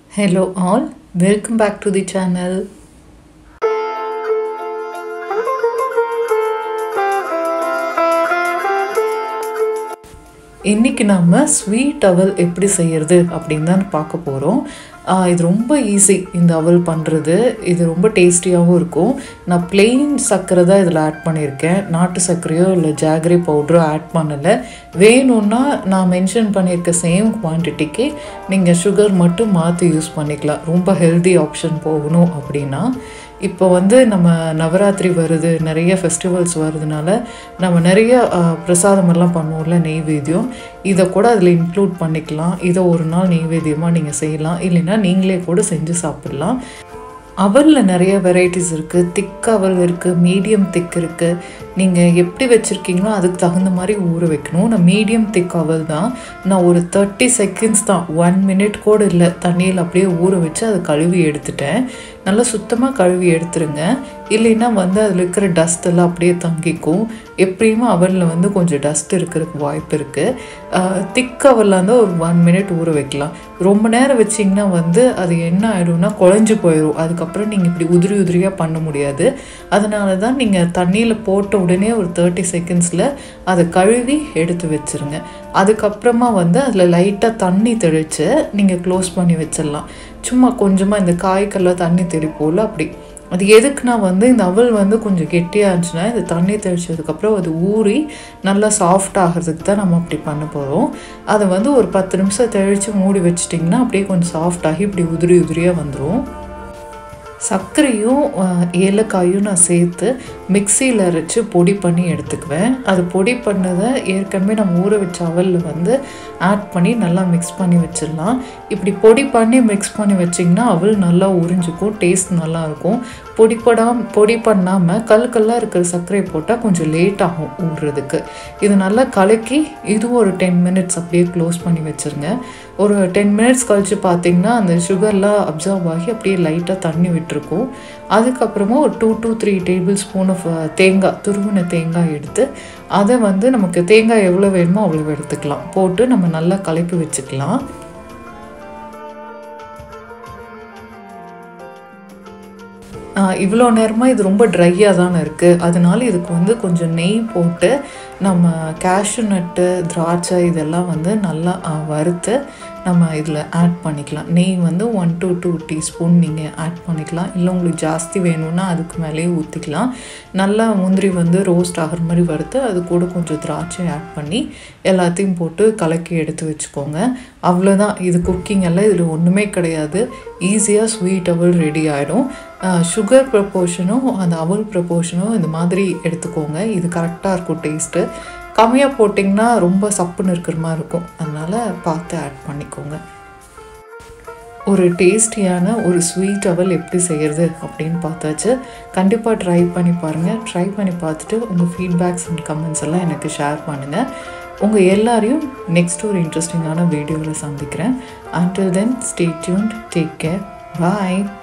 Hello all, welcome back to the channel. இன்னைக்கு நம்ம sweet அவல் எப்படி செய்யறது அப்படின்னு தான் பார்க்க போகிறோம் இது ரொம்ப ஈஸி இந்த அவல் பண்ணுறது இது ரொம்ப டேஸ்டியாகவும் இருக்கும் நான் plain சர்க்கரை தான் இதில் ஆட் பண்ணியிருக்கேன் நாட்டு சர்க்கரையோ இல்லை ஜாகரி பவுடரோ ஆட் பண்ணலை வேணும்னா நான் மென்ஷன் பண்ணியிருக்க சேம் குவான்டிட்டிக்கு நீங்கள் சுகர் மட்டும் மாற்றி யூஸ் பண்ணிக்கலாம் ரொம்ப ஹெல்தி ஆப்ஷன் போகணும் அப்படின்னா இப்போ வந்து நம்ம நவராத்திரி வருது நிறைய ஃபெஸ்டிவல்ஸ் வருதுனால நம்ம நிறைய அஹ், பிரசாதமெல்லாம் பண்ணுவோம்ல நெய்வேத்தியம் இதை கூட அதில் இன்க்ளூட் பண்ணிக்கலாம் இதை ஒரு நாள் நெய்வேத்தியமாக நீங்கள் செய்யலாம் இல்லைன்னா நீங்களே கூட செஞ்சு சாப்பிடலாம் அவலில் நிறைய வெரைட்டிஸ் இருக்குது திக் அவல் இருக்குது மீடியம் திக் இருக்குது நீங்கள் எப்படி வச்சுருக்கீங்களோ அதுக்கு தகுந்த மாதிரி ஊற வைக்கணும் நான் மீடியம் திக் அவல் தான் நான் ஒரு தேர்ட்டி செகண்ட்ஸ் தான் ஒன் மினிட் கூட இல்லை தண்ணியில் அப்படியே ஊற வச்சு அதை கழுவி எடுத்துட்டேன் நல்லா சுத்தமாக கழுவி எடுத்துருங்க இல்லைன்னா வந்து அதில் இருக்கிற டஸ்ட் எல்லாம் அப்படியே தங்கிக்கும் எப்படியுமே அவலில் வந்து கொஞ்சம் டஸ்ட் இருக்கிறதுக்கு வாய்ப்பு இருக்குது திக் அவலில் வந்து ஒரு ஒன் மினிட் ஊற வைக்கலாம் ரொம்ப நேரம் வச்சிங்கன்னா வந்து அது என்ன ஆகிடும்னா குழஞ்சி போயிடும் அதுக்கப்புறம் நீங்கள் இப்படி உதிரி உதிரியாக பண்ண முடியாது அதனால தான் நீங்கள் தண்ணியில் போட்ட உடனே ஒரு தேர்ட்டி செகண்ட்ஸில் அதை கழுவி எடுத்து வச்சிருங்க அதுக்கப்புறமா வந்து அதில் லைட்டாக தண்ணி தெளித்து நீங்கள் க்ளோஸ் பண்ணி வச்சிடலாம் சும்மா கொஞ்சமாக இந்த காய்க்கெல்லாம் தண்ணி தெளிப்போல் அப்படி அது எதுக்குன்னா வந்து இந்த அவல் வந்து கொஞ்சம் கெட்டியாக இருந்துச்சுன்னா இந்த தண்ணி தெளிச்சதுக்கப்புறம் அது ஊறி நல்லா சாஃப்ட் ஆகிறதுக்கு தான் நம்ம அப்படி பண்ண போகிறோம் அதை வந்து ஒரு பத்து நிமிஷம் தெளித்து மூடி வச்சிட்டிங்கன்னா அப்படியே கொஞ்சம் சாஃப்ட் ஆகி இப்படி உதிரி உதிரியாக வந்துடும் சர்க்கரையும் அஹ், ஏலக்காயும் நான் சேர்த்து மிக்சியில் அரைச்சி பொடி பண்ணி எடுத்துக்குவேன் அது பொடி பண்ணதை ஏற்கனவே நம்ம ஊற வச்ச அவலில் வந்து ஆட் பண்ணி நல்லா மிக்ஸ் பண்ணி வச்சிடலாம் இப்படி பொடி பண்ணி மிக்ஸ் பண்ணி வச்சிங்கன்னா அவல் நல்லா உறிஞ்சிக்கும் டேஸ்ட் நல்லா இருக்கும் பொடி படாம பொடி பண்ணாமல் கல் கல்லாக இருக்கிற சர்க்கரை போட்டால் கொஞ்சம் லேட் ஆகும் ஊறுறதுக்கு இது நல்லா கலக்கி இதுவும் ஒரு டென் மினிட்ஸ் அப்படியே க்ளோஸ் பண்ணி வச்சுருங்க ஒரு டென் மினிட்ஸ் கழித்து பார்த்தீங்கன்னா அந்த சுகர்லாம் அப்சர்வ் ஆகி அப்படியே லைட்டாக தண்ணி விட்டுருக்கும் அதுக்கப்புறமா ஒரு two two three tablespoon of தேங்காய் துருவின தேங்காய் எடுத்து அதை வந்து நமக்கு தேங்காய் எவ்வளோ வேணுமோ அவ்வளோ எடுத்துக்கலாம் போட்டு நம்ம நல்லா கலக்கி வச்சுக்கலாம் இவ்வளோ நேரமாக இது ரொம்ப ட்ரையாக தானே இருக்குது அதனால இதுக்கு வந்து கொஞ்சம் நெய் போட்டு நம்ம கேஷ்யூ நட்டு திராட்சை இதெல்லாம் வந்து நல்லா ஆ, வறுத்து நம்ம இதில் ஆட் பண்ணிக்கலாம் நெய் வந்து ஒன் to டூ டீஸ்பூன் நீங்கள் ஆட் பண்ணிக்கலாம் இல்லை உங்களுக்கு ஜாஸ்தி வேணும்னா அதுக்கு மேலேயே ஊற்றிக்கலாம் நல்லா முந்திரி வந்து ரோஸ்ட் ஆகிற மாதிரி வறுத்து அது கூட கொஞ்சம் திராட்சை ஆட் பண்ணி எல்லாத்தையும் போட்டு கலக்கி எடுத்து வச்சுக்கோங்க அவ்வளோதான் இது குக்கிங் எல்லாம் இதில் ஒன்றுமே கிடையாது ஈஸியாக ஸ்வீட் அவல் ரெடி ஆகிடும் சுகர் ப்ரப்போர்ஷனும் அந்த அவல் ப்ரப்போர்ஷனும் இந்த மாதிரி எடுத்துக்கோங்க இது கரெக்டாக இருக்கும் டேஸ்ட்டு கம்மியாக போட்டிங்கன்னா ரொம்ப சப்புன்னு இருக்கிற மாதிரி இருக்கும் அதனால் பார்த்து ஆட் பண்ணிக்கோங்க ஒரு டேஸ்டியான ஒரு ஸ்வீட் அவல் எப்படி செய்கிறது அப்படின்னு பார்த்தாச்சு கண்டிப்பாக ட்ரை பண்ணி பாருங்கள் ட்ரை பண்ணி பார்த்துட்டு உங்கள் ஃபீட்பேக்ஸ் அண்ட் கமெண்ட்ஸ் எல்லாம் எனக்கு ஷேர் பண்ணுங்கள் உங்கள் எல்லாரையும் நெக்ஸ்ட் ஒரு இன்ட்ரெஸ்டிங்கான வீடியோவில் சந்திக்கிறேன் until then stay tuned take care பாய்